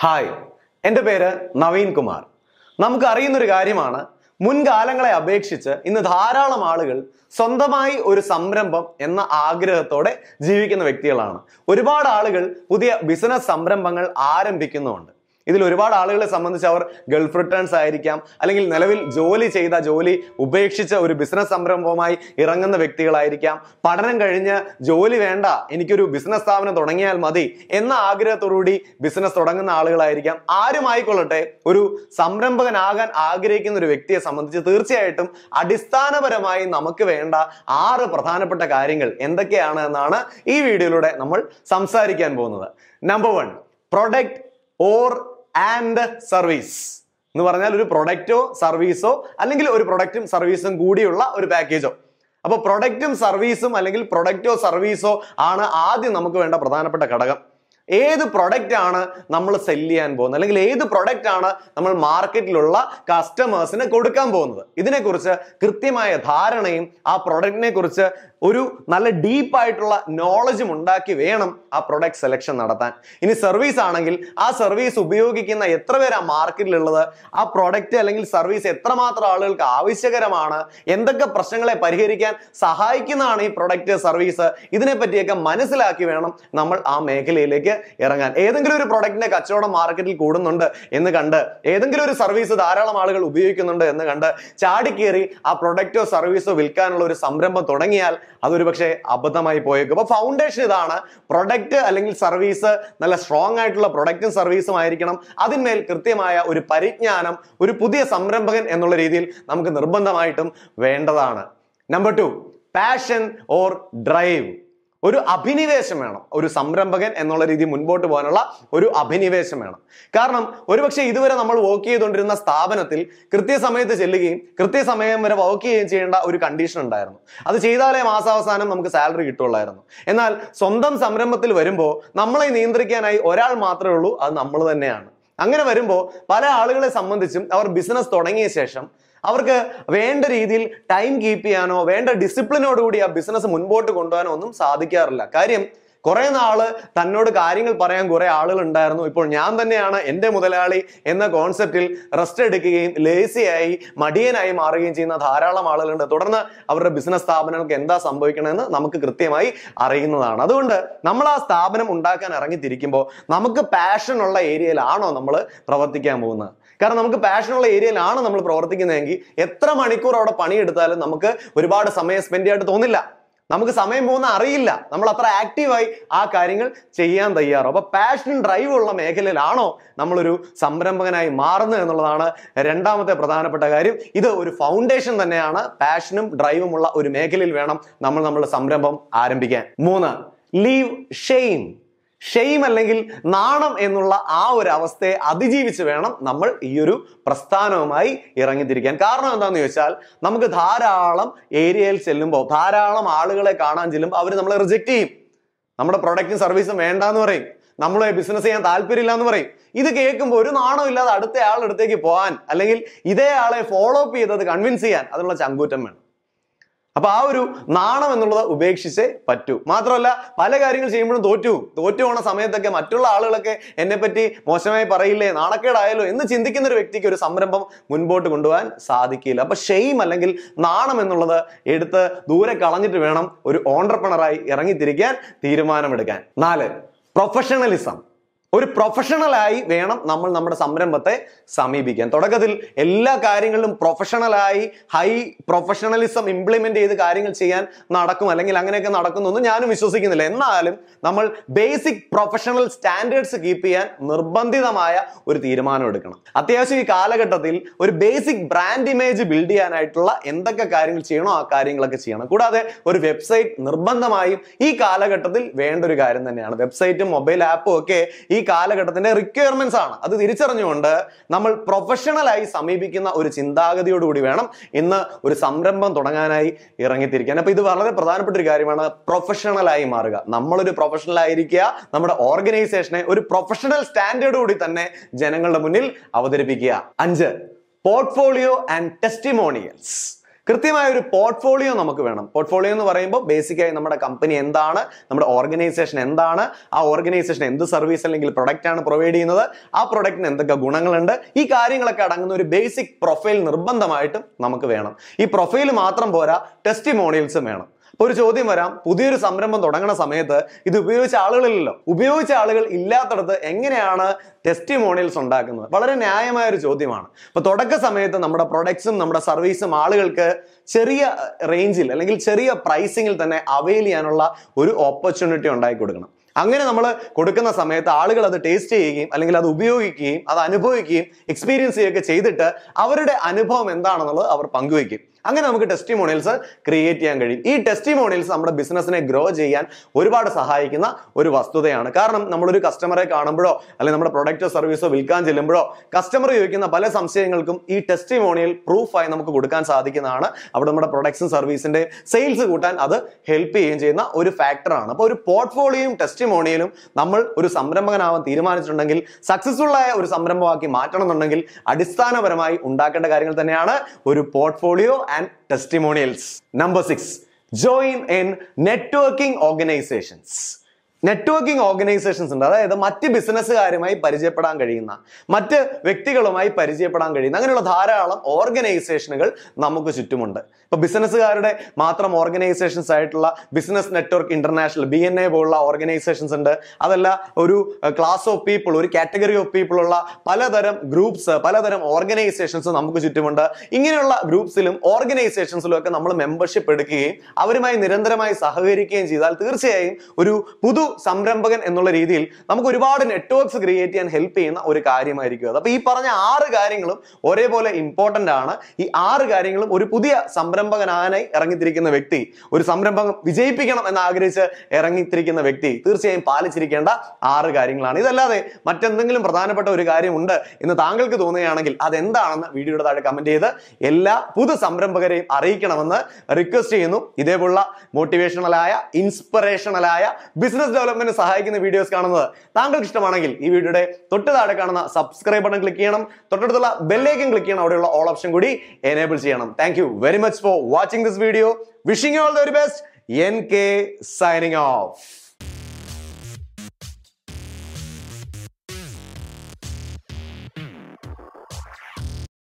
hi എൻ്റെ പേര് നവീൻ കുമാർ നമുക്ക് അറിയുന്നൊരു കാര്യമാണ് മുൻകാലങ്ങളെ അപേക്ഷിച്ച് ഇന്ന് ധാരാളം ആളുകൾ സ്വന്തമായി ഒരു സംരംഭം എന്ന ആഗ്രഹത്തോടെ ജീവിക്കുന്ന വ്യക്തികളാണ് ഒരുപാട് ആളുകൾ പുതിയ ബിസിനസ് സംരംഭങ്ങൾ ആരംഭിക്കുന്നുമുണ്ട് ഇതിൽ ഒരുപാട് ആളുകളെ സംബന്ധിച്ച് അവർ ഗൾഫ് റിട്ടേൺസ് ആയിരിക്കാം അല്ലെങ്കിൽ നിലവിൽ ജോലി ചെയ്ത ജോലി ഉപേക്ഷിച്ച ഒരു ബിസിനസ് സംരംഭവുമായി ഇറങ്ങുന്ന വ്യക്തികളായിരിക്കാം പഠനം കഴിഞ്ഞ് ജോലി വേണ്ട എനിക്കൊരു ബിസിനസ് സ്ഥാപനം തുടങ്ങിയാൽ മതി എന്ന ആഗ്രഹത്തോടുകൂടി ബിസിനസ് തുടങ്ങുന്ന ആളുകളായിരിക്കാം ആരുമായിക്കൊള്ളട്ടെ ഒരു സംരംഭകനാകാൻ ആഗ്രഹിക്കുന്ന ഒരു വ്യക്തിയെ സംബന്ധിച്ച് തീർച്ചയായിട്ടും അടിസ്ഥാനപരമായി നമുക്ക് വേണ്ട ആറ് പ്രധാനപ്പെട്ട കാര്യങ്ങൾ എന്തൊക്കെയാണ് എന്നാണ് ഈ വീഡിയോയിലൂടെ നമ്മൾ സംസാരിക്കാൻ പോകുന്നത് number one product or and service എന്ന് പറഞ്ഞാൽ ഒരു പ്രൊഡക്റ്റോ സർവീസോ അല്ലെങ്കിൽ ഒരു പ്രൊഡക്റ്റും സർവീസും കൂടിയുള്ള ഒരു പാക്കേജോ അപ്പൊ പ്രൊഡക്റ്റും സർവീസും അല്ലെങ്കിൽ പ്രൊഡക്റ്റോ സർവീസോ ആണ് ആദ്യം നമുക്ക് വേണ്ട പ്രധാനപ്പെട്ട ഘടകം ഏത് പ്രൊഡക്റ്റ് ആണ് നമ്മൾ സെല് ചെയ്യാൻ പോകുന്നത് അല്ലെങ്കിൽ ഏത് പ്രൊഡക്റ്റ് ആണ് നമ്മൾ മാർക്കറ്റിലുള്ള കസ്റ്റമേഴ്സിന് കൊടുക്കാൻ പോകുന്നത് ഇതിനെക്കുറിച്ച് കൃത്യമായ ധാരണയും ആ പ്രൊഡക്റ്റിനെ കുറിച്ച് ഒരു നല്ല ഡീപ്പ് ആയിട്ടുള്ള നോളജും ഉണ്ടാക്കി വേണം ആ പ്രൊഡക്റ്റ് സെലക്ഷൻ നടത്താൻ ഇനി സർവീസ് ആണെങ്കിൽ ആ സർവീസ് ഉപയോഗിക്കുന്ന എത്ര പേര് ആ മാർക്കറ്റിലുള്ളത് ആ പ്രൊഡക്റ്റ് അല്ലെങ്കിൽ സർവീസ് എത്രമാത്രം ആളുകൾക്ക് ആവശ്യകരമാണ് എന്തൊക്കെ പ്രശ്നങ്ങളെ പരിഹരിക്കാൻ സഹായിക്കുന്നതാണ് ഈ പ്രൊഡക്റ്റ് സർവീസ് ഇതിനെ പറ്റിയൊക്കെ മനസ്സിലാക്കി വേണം നമ്മൾ ആ മേഖലയിലേക്ക് ഇറങ്ങാൻ ഏതെങ്കിലും ഒരു പ്രൊഡക്റ്റിന്റെ കച്ചവടം മാർക്കറ്റിൽ കൂടുന്നുണ്ട് എന്ന് കണ്ട് ഏതെങ്കിലും ഒരു സർവീസ് ധാരാളം ആളുകൾ ഉപയോഗിക്കുന്നുണ്ട് എന്ന് കണ്ട് ചാടിക്കേറി ആ പ്രൊഡക്റ്റോ സർവീസോ വിൽക്കാനുള്ള ഒരു സംരംഭം തുടങ്ങിയാൽ അതൊരു പക്ഷേ അബദ്ധമായി പോയേക്കും അപ്പൊ ഫൗണ്ടേഷൻ ഇതാണ് പ്രൊഡക്റ്റ് അല്ലെങ്കിൽ സർവീസ് നല്ല സ്ട്രോങ് ആയിട്ടുള്ള പ്രൊഡക്റ്റും സർവീസും ആയിരിക്കണം അതിന്മേൽ കൃത്യമായ ഒരു പരിജ്ഞാനം ഒരു പുതിയ സംരംഭകൻ എന്നുള്ള രീതിയിൽ നമുക്ക് നിർബന്ധമായിട്ടും വേണ്ടതാണ് number two passion or drive ഒരു അഭിനിവേശം വേണം ഒരു സംരംഭകൻ എന്നുള്ള രീതി മുൻപോട്ട് പോകാനുള്ള ഒരു അഭിനിവേശം വേണം കാരണം ഒരുപക്ഷെ ഇതുവരെ നമ്മൾ വർക്ക് ചെയ്തുകൊണ്ടിരുന്ന സ്ഥാപനത്തിൽ കൃത്യസമയത്ത് ചെല്ലുകയും കൃത്യസമയം വരെ വർക്ക് ചെയ്യുകയും ചെയ്യേണ്ട ഒരു കണ്ടീഷൻ ഉണ്ടായിരുന്നു അത് ചെയ്താലേ മാസാവസാനം നമുക്ക് സാലറി കിട്ടുള്ളായിരുന്നു എന്നാൽ സ്വന്തം സംരംഭത്തിൽ വരുമ്പോൾ നമ്മളെ നിയന്ത്രിക്കാനായി ഒരാൾ മാത്രമേ ഉള്ളൂ അത് നമ്മൾ തന്നെയാണ് അങ്ങനെ വരുമ്പോൾ പല ആളുകളെ സംബന്ധിച്ചും അവർ ബിസിനസ് തുടങ്ങിയ ശേഷം അവർക്ക് വേണ്ട രീതിയിൽ ടൈം കീപ്പ് ചെയ്യാനോ വേണ്ട ഡിസിപ്ലിനോടുകൂടി ആ ബിസിനസ് മുൻപോട്ട് കൊണ്ടുപോകാനോ ഒന്നും സാധിക്കാറില്ല കാര്യം കുറെ നാള് തന്നോട് കാര്യങ്ങൾ പറയാൻ കുറെ ആളുകൾ ഉണ്ടായിരുന്നു ഇപ്പോൾ ഞാൻ തന്നെയാണ് എൻ്റെ മുതലാളി എന്ന കോൺസെപ്റ്റിൽ റെസ്റ്റ് എടുക്കുകയും ലേസിയായി മടിയനായി മാറുകയും ചെയ്യുന്ന ധാരാളം ആളുകളുണ്ട് തുടർന്ന് അവരുടെ ബിസിനസ് സ്ഥാപനങ്ങൾക്ക് എന്താ സംഭവിക്കണമെന്ന് നമുക്ക് കൃത്യമായി അറിയുന്നതാണ് അതുകൊണ്ട് നമ്മൾ ആ സ്ഥാപനം ഉണ്ടാക്കാൻ ഇറങ്ങിത്തിരിക്കുമ്പോൾ നമുക്ക് പാഷൻ ഉള്ള ഏരിയയിലാണോ നമ്മൾ പ്രവർത്തിക്കാൻ പോകുന്നത് കാരണം നമുക്ക് പാഷനുള്ള ഏരിയയിലാണ് നമ്മൾ പ്രവർത്തിക്കുന്നതെങ്കിൽ എത്ര മണിക്കൂർ അവിടെ പണിയെടുത്താലും നമുക്ക് ഒരുപാട് സമയം സ്പെൻഡ് ചെയ്യായിട്ട് തോന്നില്ല നമുക്ക് സമയം പോകുന്ന അറിയില്ല നമ്മൾ അത്ര ആക്റ്റീവായി ആ കാര്യങ്ങൾ ചെയ്യാൻ തയ്യാറോ അപ്പൊ പാഷൻ ഡ്രൈവ് ഉള്ള മേഖലയിലാണോ നമ്മളൊരു സംരംഭകനായി മാറുന്നത് എന്നുള്ളതാണ് രണ്ടാമത്തെ പ്രധാനപ്പെട്ട കാര്യം ഇത് ഒരു ഫൗണ്ടേഷൻ തന്നെയാണ് പാഷനും ഡ്രൈവും ഉള്ള ഒരു മേഖലയിൽ വേണം നമ്മൾ നമ്മുടെ സംരംഭം ആരംഭിക്കാൻ മൂന്ന് ലീവ് ഷെയിം ഷെയിം അല്ലെങ്കിൽ നാണം എന്നുള്ള ആ ഒരു അവസ്ഥയെ അതിജീവിച്ച് വേണം നമ്മൾ ഈ ഒരു പ്രസ്ഥാനവുമായി ഇറങ്ങിത്തിരിക്കാൻ കാരണം എന്താണെന്ന് ചോദിച്ചാൽ നമുക്ക് ധാരാളം ഏരിയയിൽ ചെല്ലുമ്പോൾ ധാരാളം ആളുകളെ കാണാൻ ചെല്ലുമ്പോൾ അവർ നമ്മളെ റിജക്റ്റ് ചെയ്യും നമ്മുടെ പ്രൊഡക്റ്റും സർവീസും വേണ്ടാന്ന് പറയും നമ്മളെ ബിസിനസ് ചെയ്യാൻ താല്പര്യമില്ല എന്ന് പറയും ഇത് കേൾക്കുമ്പോൾ ഒരു നാണം ഇല്ലാതെ അടുത്ത ആളുടെ അടുത്തേക്ക് പോകാൻ അല്ലെങ്കിൽ ഇതേ ആളെ ഫോളോ അപ്പ് ചെയ്തത് കൺവിൻസ് ചെയ്യാൻ അതിനുള്ള ചങ്കൂറ്റം വേണം അപ്പൊ ആ ഒരു നാണം എന്നുള്ളത് ഉപേക്ഷിച്ചേ പറ്റൂ മാത്രമല്ല പല കാര്യങ്ങൾ ചെയ്യുമ്പോഴും തോറ്റു തോറ്റു പോണ സമയത്തൊക്കെ മറ്റുള്ള ആളുകളൊക്കെ എന്നെ പറ്റി മോശമായി പറയില്ലേ നാണക്കേടായാലോ എന്ന് ചിന്തിക്കുന്ന ഒരു വ്യക്തിക്ക് ഒരു സംരംഭം മുൻപോട്ട് കൊണ്ടുപോകാൻ സാധിക്കില്ല അപ്പൊ ഷെയിം അല്ലെങ്കിൽ നാണം എന്നുള്ളത് എടുത്ത് ദൂരെ കളഞ്ഞിട്ട് വേണം ഒരു ഓണ്ടർപ്രണറായി ഇറങ്ങിത്തിരിക്കാൻ തീരുമാനമെടുക്കാൻ നാല് പ്രൊഫഷണലിസം ഒരു പ്രൊഫഷണലായി വേണം നമ്മൾ നമ്മുടെ സംരംഭത്തെ സമീപിക്കാൻ തുടക്കത്തിൽ എല്ലാ കാര്യങ്ങളിലും പ്രൊഫഷണലായി ഹൈ പ്രൊഫഷണലിസം ഇംപ്ലിമെന്റ് ചെയ്ത് കാര്യങ്ങൾ ചെയ്യാൻ നടക്കും അല്ലെങ്കിൽ അങ്ങനെയൊക്കെ നടക്കുന്നൊന്നും ഞാനും വിശ്വസിക്കുന്നില്ല എന്നാലും നമ്മൾ ബേസിക് പ്രൊഫഷണൽ സ്റ്റാൻഡേർഡ്സ് കീപ്പ് ചെയ്യാൻ നിർബന്ധിതമായ ഒരു തീരുമാനം എടുക്കണം അത്യാവശ്യം ഈ കാലഘട്ടത്തിൽ ഒരു ബേസിക് ബ്രാൻഡ് ഇമേജ് ബിൽഡ് ചെയ്യാനായിട്ടുള്ള എന്തൊക്കെ കാര്യങ്ങൾ ചെയ്യണോ ആ കാര്യങ്ങളൊക്കെ ചെയ്യണം കൂടാതെ ഒരു വെബ്സൈറ്റ് നിർബന്ധമായും ഈ കാലഘട്ടത്തിൽ വേണ്ട ഒരു കാര്യം തന്നെയാണ് വെബ്സൈറ്റും മൊബൈൽ ആപ്പും ഒക്കെ ഈ കാലഘട്ടത്തിന്റെ റിക്വയർമെന്റ്സ് ആണ് അത് തിരിച്ചറിഞ്ഞുകൊണ്ട് നമ്മൾ പ്രൊഫഷണലായി സമീപിക്കുന്ന ഒരു ചിന്താഗതിയോടുകൂടി വേണം ഇന്ന് ഒരു സംരംഭം തുടങ്ങാനായി ഇറങ്ങിത്തിരിക്കാൻ അപ്പൊ ഇത് വളരെ പ്രധാനപ്പെട്ട ഒരു കാര്യമാണ് പ്രൊഫഷണലായി മാറുക നമ്മളൊരു പ്രൊഫഷണൽ ആയിരിക്കുക നമ്മുടെ ഓർഗനൈസേഷനെ ഒരു പ്രൊഫഷണൽ സ്റ്റാൻഡേർഡ് കൂടി തന്നെ ജനങ്ങളുടെ മുന്നിൽ അവതരിപ്പിക്കുക അഞ്ച് പോർട്ട്ഫോളിയോ ആൻഡ് ടെസ്റ്റിമോണിയൽസ് കൃത്യമായ ഒരു പോർട്ട്ഫോളിയോ നമുക്ക് വേണം പോർട്ട്ഫോളിയോ എന്ന് പറയുമ്പോൾ ബേസിക്കായി നമ്മുടെ കമ്പനി എന്താണ് നമ്മുടെ ഓർഗനൈസേഷൻ എന്താണ് ആ ഓർഗനൈസേഷൻ എന്ത് സർവീസ് അല്ലെങ്കിൽ പ്രൊഡക്റ്റ് ആണ് പ്രൊവൈഡ് ചെയ്യുന്നത് ആ പ്രൊഡക്റ്റിന് എന്തൊക്കെ ഗുണങ്ങളുണ്ട് ഈ കാര്യങ്ങളൊക്കെ അടങ്ങുന്ന ഒരു ബേസിക് പ്രൊഫൈൽ നിർബന്ധമായിട്ടും നമുക്ക് വേണം ഈ പ്രൊഫൈൽ മാത്രം പോരാ ടെസ്റ്റിമോണിയൽസും വേണം അപ്പൊ ഒരു ചോദ്യം വരാം പുതിയൊരു സംരംഭം തുടങ്ങുന്ന സമയത്ത് ഇത് ഉപയോഗിച്ച ആളുകളില്ലല്ലോ ഉപയോഗിച്ച ആളുകൾ ഇല്ലാത്തടത്ത് എങ്ങനെയാണ് ടെസ്റ്റിമോണിയൽസ് ഉണ്ടാക്കുന്നത് വളരെ ന്യായമായ ഒരു ചോദ്യമാണ് അപ്പൊ തുടക്ക സമയത്ത് നമ്മുടെ പ്രൊഡക്ട്സും നമ്മുടെ സർവീസും ആളുകൾക്ക് ചെറിയ റേഞ്ചിൽ അല്ലെങ്കിൽ ചെറിയ പ്രൈസിങ്ങിൽ തന്നെ അവൈൽ ചെയ്യാനുള്ള ഒരു ഓപ്പർച്യൂണിറ്റി ഉണ്ടാക്കി കൊടുക്കണം അങ്ങനെ നമ്മൾ കൊടുക്കുന്ന സമയത്ത് ആളുകൾ അത് ടേസ്റ്റ് ചെയ്യുകയും അല്ലെങ്കിൽ അത് ഉപയോഗിക്കുകയും അത് അനുഭവിക്കുകയും എക്സ്പീരിയൻസ് ചെയ്യുകയൊക്കെ ചെയ്തിട്ട് അവരുടെ അനുഭവം എന്താണെന്നുള്ളത് അവർ പങ്കുവയ്ക്കും അങ്ങനെ നമുക്ക് ടെസ്റ്റിമോണിയൽസ് ക്രിയേറ്റ് ചെയ്യാൻ കഴിയും ഈ ടെസ്റ്റിമോണിയൽസ് നമ്മുടെ ബിസിനസ്സിനെ ഗ്രോ ചെയ്യാൻ ഒരുപാട് സഹായിക്കുന്ന ഒരു വസ്തുതയാണ് കാരണം നമ്മളൊരു കസ്റ്റമറെ കാണുമ്പോഴോ അല്ലെങ്കിൽ നമ്മുടെ പ്രൊഡക്റ്റോ സർവീസോ വിൽക്കാൻ ചെല്ലുമ്പോഴോ കസ്റ്റമർ ചോദിക്കുന്ന പല സംശയങ്ങൾക്കും ഈ ടെസ്റ്റിമോണിയൽ പ്രൂഫായി നമുക്ക് കൊടുക്കാൻ സാധിക്കുന്നതാണ് അവിടെ നമ്മുടെ പ്രൊഡക്ട്സും സർവീസിന്റെ സെയിൽസ് കൂട്ടാൻ അത് ഹെൽപ്പ് ചെയ്യുകയും ചെയ്യുന്ന ഒരു ഫാക്ടറാണ് അപ്പോൾ ഒരു പോർട്ട്ഫോളിയോയും ടെസ്റ്റിമോണിയലും നമ്മൾ ഒരു സംരംഭകനാവാൻ തീരുമാനിച്ചിട്ടുണ്ടെങ്കിൽ സക്സസ്ഫുൾ ആയ ഒരു സംരംഭമാക്കി മാറ്റണം എന്നുണ്ടെങ്കിൽ അടിസ്ഥാനപരമായി ഉണ്ടാക്കേണ്ട കാര്യങ്ങൾ തന്നെയാണ് ഒരു portfolio and testimonials number six join in networking organisations networking organisations ഉണ്ട് അതായത് മറ്റ് ബിസിനസ്സുകാരുമായി പരിചയപ്പെടാൻ കഴിയുന്ന മറ്റ് വ്യക്തികളുമായി പരിചയപ്പെടാൻ കഴിയുന്ന അങ്ങനെയുള്ള ധാരാളം ഓർഗനൈസേഷനുകൾ നമുക്ക് ചുറ്റുമുണ്ട് ഇപ്പൊ ബിസിനസ്സുകാരുടെ മാത്രം ഓർഗനൈസേഷൻസ് ആയിട്ടുള്ള business network international B N A പോലുള്ള ഓർഗനൈസേഷൻസ് ഉണ്ട് അതല്ല ഒരു ക്ലാസ് ഓഫ് പീപ്പിൾ ഒരു കാറ്റഗറി ഓഫ് പീപ്പിൾ ഉള്ള പലതരം ഗ്രൂപ്പ്സ് പലതരം ഓർഗനൈസേഷൻസ് നമുക്ക് ചുറ്റുമുണ്ട് ഇങ്ങനെയുള്ള ഗ്രൂപ്പ്സിലും ഓർഗനൈസേഷൻസിലും ഒക്കെ നമ്മൾ മെമ്പർഷിപ്പ് എടുക്കുകയും അവരുമായി നിരന്തരമായി സഹകരിക്കുകയും ചെയ്താൽ തീർച്ചയായും ഒരു പുതു സംരംഭകൻ എന്നുള്ള രീതിയിൽ നമുക്ക് ഒരുപാട് നെറ്റ്വർക്ക്സ് ക്രിയേറ്റ് ചെയ്യാൻ ഹെൽപ്പ് ചെയ്യുന്ന ഒരു കാര്യമായിരിക്കും അത് അപ്പൊ ഈ പറഞ്ഞ ആറ് കാര്യങ്ങളും ഒരേപോലെ ഇമ്പോർട്ടന്റ് ആണ് ഈ ആറ് കാര്യങ്ങളും ഒരു പുതിയ സംരംഭകനായി ഇറങ്ങിത്തിരിക്കുന്ന വ്യക്തി ഒരു സംരംഭം വിജയിപ്പിക്കണം എന്ന് ആഗ്രഹിച്ച് ഇറങ്ങിത്തിരിക്കുന്ന വ്യക്തി തീർച്ചയായും പാലിച്ചിരിക്കേണ്ട ആറ് കാര്യങ്ങളാണ് ഇതല്ലാതെ മറ്റെന്തെങ്കിലും പ്രധാനപ്പെട്ട ഒരു കാര്യമുണ്ട് എന്ന് താങ്കൾക്ക് തോന്നുകയാണെങ്കിൽ അതെന്താണെന്ന് വീഡിയോയുടെ താഴെ കമന്റ് ചെയ്ത് എല്ലാ പുതു സംരംഭകരെയും അറിയിക്കണമെന്ന് റിക്വസ്റ്റ് ചെയ്യുന്നു ഇതേപോലുള്ള മോട്ടിവേഷണലായ ഇൻസ്പിറേഷണലായ ബിസിനസ് ഡെവലപ്മെന്റ് സഹായിക്കുന്ന വീഡിയോസ് കാണുന്നത് താങ്കൾക്ക് ഇഷ്ടമാണെങ്കിൽ ഈ വീഡിയോയുടെ തൊട്ട് താഴെ കാണുന്ന സബ്സ്ക്രൈബ് ബട്ടൺ ക്ലിക്ക് ചെയ്യണം തൊട്ടടുത്തുള്ള ബെല്ലേക്കും ക്ലിക്ക് ചെയ്യണം അവിടെയുള്ള ഓൾ ഓപ്ഷൻ കൂടി എനേബിൾ ചെയ്യണം thank you very much for watching this video wishing you all the very best N K signing of